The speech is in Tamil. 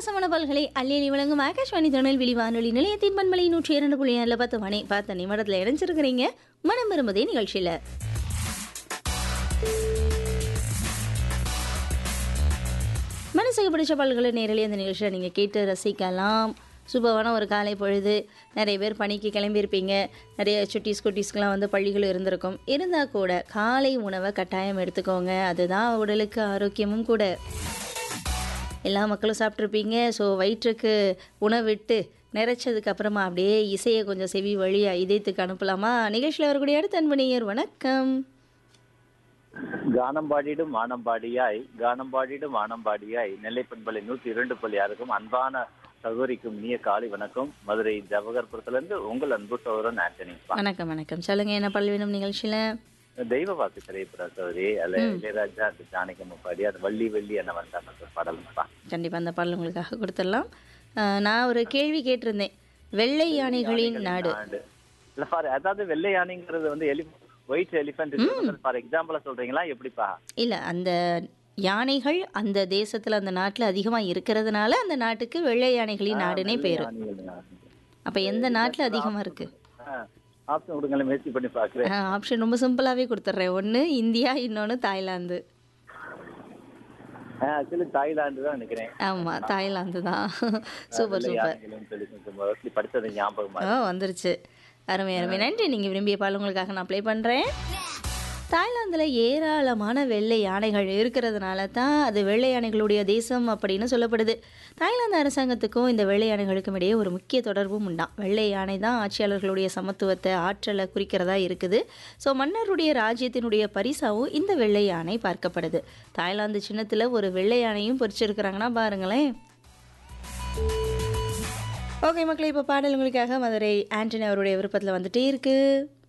ரசமான பல்களை அள்ளியலி வழங்கும் ஆகாஷ்வாணி திருநெல்வேலி வானொலி நிலையத்தின் பண்பலை நூற்றி இரண்டு புள்ளி ஏழில் பத்து மணி பார்த்த நிமிடத்தில் இணைஞ்சிருக்கிறீங்க மனம் விரும்புதே நிகழ்ச்சியில் மனசுக்கு பிடிச்ச பாடல்களை நேரடியாக அந்த நிகழ்ச்சியில் நீங்கள் கேட்டு ரசிக்கலாம் சூப்பரான ஒரு காலை பொழுது நிறைய பேர் பணிக்கு கிளம்பியிருப்பீங்க நிறைய சுட்டீஸ் குட்டீஸ்க்கெலாம் வந்து பள்ளிகள் இருந்திருக்கும் இருந்தால் கூட காலை உணவை கட்டாயம் எடுத்துக்கோங்க அதுதான் உடலுக்கு ஆரோக்கியமும் கூட எல்லா மக்களும் சாப்பிட்ருப்பீங்க ஸோ வயிற்றுக்கு உணவிட்டு நிறைச்சதுக்கு அப்புறமா அப்படியே இசையை கொஞ்சம் செவி வழியாக இதயத்துக்கு அனுப்பலாமா நிகழ்ச்சியில் வரக்கூடிய அடுத்த அன்பணியர் வணக்கம் கானம் பாடிடும் வானம் பாடியாய் கானம் பாடிடும் வானம் பாடியாய் நெல்லை பண்பலை நூத்தி இரண்டு பள்ளி யாருக்கும் அன்பான சகோதரிக்கும் இனிய காலை வணக்கம் மதுரை ஜவஹர்புரத்துல இருந்து உங்கள் அன்பு சகோதரன் ஆண்டனி வணக்கம் வணக்கம் சொல்லுங்க என்ன பாடல் வேணும் நிகழ்ச்சியில் தெய்வ வாக்கு திரைப்பட சகோதரி அதுல இளையராஜா அது ஜானகம்மா பாடி அது வள்ளி வள்ளி என்ன வந்தாங்க பாடல்ப்பா கண்டிப்பாக அந்த பாடல் உங்களுக்காக கொடுத்துடலாம் அஹ், நான் ஒரு கேள்வி கேட்டிருந்தேன் வெள்ளை யானைகளின் நாடு நாடு. இல்ல ஃபார் அதாவது வெள்ளை யானைங்கிறது வந்து எலி ஒயிட் எலிஃபென்ட் ஃபார் எக்ஸாம்பிளா சொல்றீங்களா எப்படிப்பா இல்லை அந்த யானைகள் அந்த தேசத்தில் அந்த நாட்டில் அதிகமாக இருக்கிறதுனால அந்த நாட்டுக்கு வெள்ளை யானைகளின் நாடுனே பேர் அப்போ எந்த நாட்டில் அதிகமாக இருக்குது ஆப்ஷன் கொடுங்களேன் முயற்சி பண்ணி பாக்குறேன் ஆப்ஷன் ரொம்ப சிம்பிளாகவே கொடுத்துட்றேன் ஒன்று இந்தியா இன்னொன்று தாய்லாந்து ஆக்சுவலி தாய்லாந்து தான் நினைக்கிறேன் ஆமாம் தாய்லாந்து தான் சூப்பர் வெள்ளை சூப்பர் யானைகள்னு சொல்லி கொஞ்சம் mostly படிச்சது ஞாபகமா ஆ வந்துருச்சு அருமை அருமை நன்றி நீங்கள் விரும்பிய பால் உங்களுக்காக நான் ப்ளே பண்ணுறேன் தாய்லாந்தில் ஏராளமான வெள்ளை யானைகள் இருக்கிறதுனால தான் அது வெள்ளை யானைகளுடைய தேசம் அப்படின்னு சொல்லப்படுது தாய்லாந்து அரசாங்கத்துக்கும் இந்த வெள்ளை யானைகளுக்கும் இடையே ஒரு முக்கிய தொடர்பும் உண்டாம் வெள்ளை யானை தான் ஆட்சியாளர்களுடைய சமத்துவத்தை ஆற்றலை குறிக்கிறதா இருக்குது ஸோ மன்னருடைய ராஜ்யத்தினுடைய பரிசாவும் இந்த வெள்ளை யானை பார்க்கப்படுது தாய்லாந்து சின்னத்தில் ஒரு வெள்ளை யானையும் பொறிச்சிருக்கிறாங்கன்னா பாருங்களேன் ஓகே மக்களே இப்போ பாடல் உங்களுக்காக மதுரை ஆண்டனி அவருடைய விருப்பத்தில் வந்துட்டே இருக்குது